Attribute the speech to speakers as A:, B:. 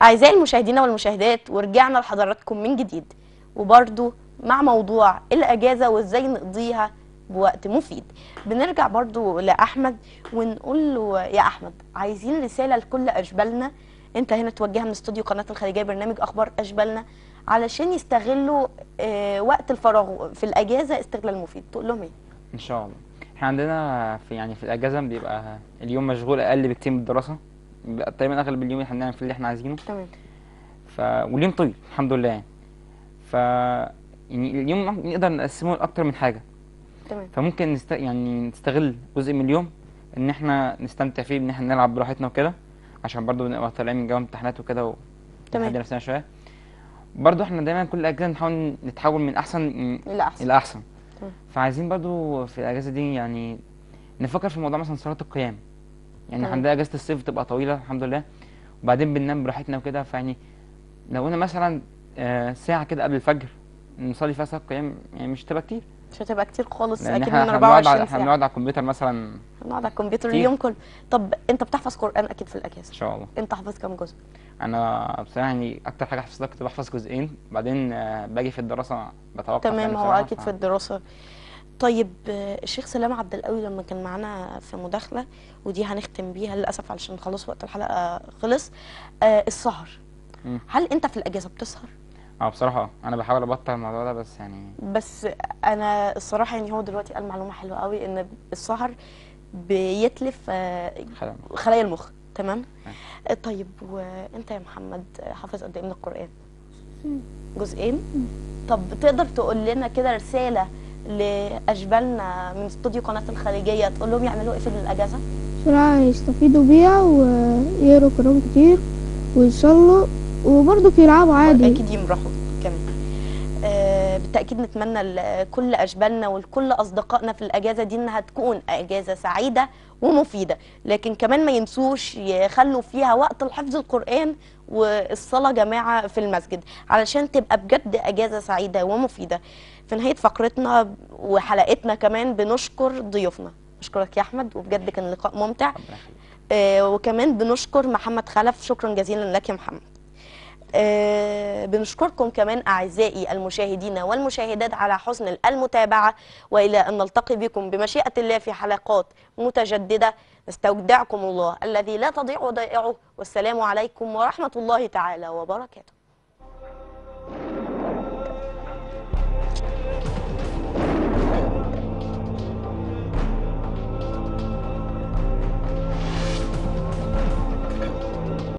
A: أعزائي المشاهدين والمشاهدات ورجعنا لحضراتكم من جديد وبرضو مع موضوع الأجازة وإزاي نقضيها بوقت مفيد بنرجع برضو لأحمد ونقول له يا أحمد عايزين رسالة لكل أشبالنا أنت هنا توجهها من استوديو قناة الخليجية برنامج أخبار أشبالنا علشان يستغلوا آه، وقت الفراغ في الأجازة استغلال مفيد تقول لهم إيه؟
B: ان شاء الله احنا عندنا في يعني في الاجازه بيبقى اليوم مشغول اقل بكتير من الدراسه بيبقى تقريبا اغلب اليوم احنا بنعمل فيه اللي احنا عايزينه
A: تمام
B: ف واليوم طويل الحمد لله يعني ف يعني اليوم نقدر نقسمه لاكتر من حاجه
A: تمام
B: فممكن نست... يعني نستغل جزء من اليوم ان احنا نستمتع فيه ان احنا نلعب براحتنا وكده عشان برضو نبقى طالعين من جو امتحانات وكده و...
A: تمام.
B: نهدي نفسنا شويه برضو احنا دايما كل الاجازه نحاول نتحول من احسن
A: إلى أحسن
B: الى احسن
A: تمام.
B: فعايزين برضو في الاجازه دي يعني نفكر في موضوع مثلا صلاه القيام يعني
A: تمام.
B: عندنا اجازه الصيف بتبقى طويله الحمد لله وبعدين بننام براحتنا وكده فيعني لو قلنا مثلا آه، ساعه كده قبل الفجر نصلي فيها صلاه القيام يعني مش تبقى كتير
A: مش هتبقى كتير خالص
B: لان
A: أكيد
B: احنا
A: من
B: احنا بنقعد
A: 24
B: على احنا
A: ساعة
B: بنقعد على الكمبيوتر مثلا
A: نقعد على الكمبيوتر
B: كتير.
A: اليوم كله طب انت بتحفظ قرآن اكيد في
B: ان
A: الاجازة
B: شاء الله
A: انت حافظ كام جزء
B: انا بصراحه يعني اكتر حاجه حفظتها كنت بحفظ جزئين بعدين آه، باجي في الدراسه بتوقف
A: تمام
B: يعني
A: هو
B: بصراحة،
A: اكيد
B: ف-
A: في الدراسة طيب آه، الشيخ سلام عبد القوي لما كان معانا في مداخلة ودي هنختم بيها للاسف علشان خلاص وقت الحلقة خلص آه السهر
B: مم.
A: هل انت في الاجازة بتسهر
B: اه بصراحه انا بحاول ابطل الموضوع ده بس يعني
A: بس انا الصراحة يعني هو دلوقتي قال معلومة حلوة قوي ان السهر بيتلف آه،
B: خلاص
A: خلايا المخ تمام
B: نعم.
A: آه، طيب وانت يا محمد آه، حافظ قد ايه من القرآن جزئين طب تقدر تقول لنا كده رسالة لأشبالنا من استوديو قناة الخليجية تقول لهم يعملوا ايه في الأجازة؟
C: بسرعة يستفيدوا بيها ويقروا قرآن كتير ويصلوا وبرضه يلعبوا عادي
A: أكيد يمرحوا كمان آه بالتأكيد نتمنى لكل أشبالنا ولكل أصدقائنا في الأجازة دي إنها تكون أجازة سعيدة ومفيدة لكن كمان ما ينسوش يخلوا فيها وقت لحفظ القرآن والصلاة جماعة في المسجد علشان تبقى بجد أجازة سعيدة ومفيدة في نهاية فقرتنا وحلقتنا كمان بنشكر ضيوفنا أشكرك يا أحمد وبجد كان لقاء ممتع
B: ربنا يخليك
A: آه، وكمان بنشكر محمد خلف شكرا جزيلا لك يا محمد آه، بنشكركم كمان أعزائي المشاهدين والمشاهدات على حسن المتابعة وإلى أن نلتقي بكم بمشيئة الله في حلقات متجددة نستودعكم الله الذي لا تضيع ودائعه والسلام عليكم ورحمة الله تعالى وبركاته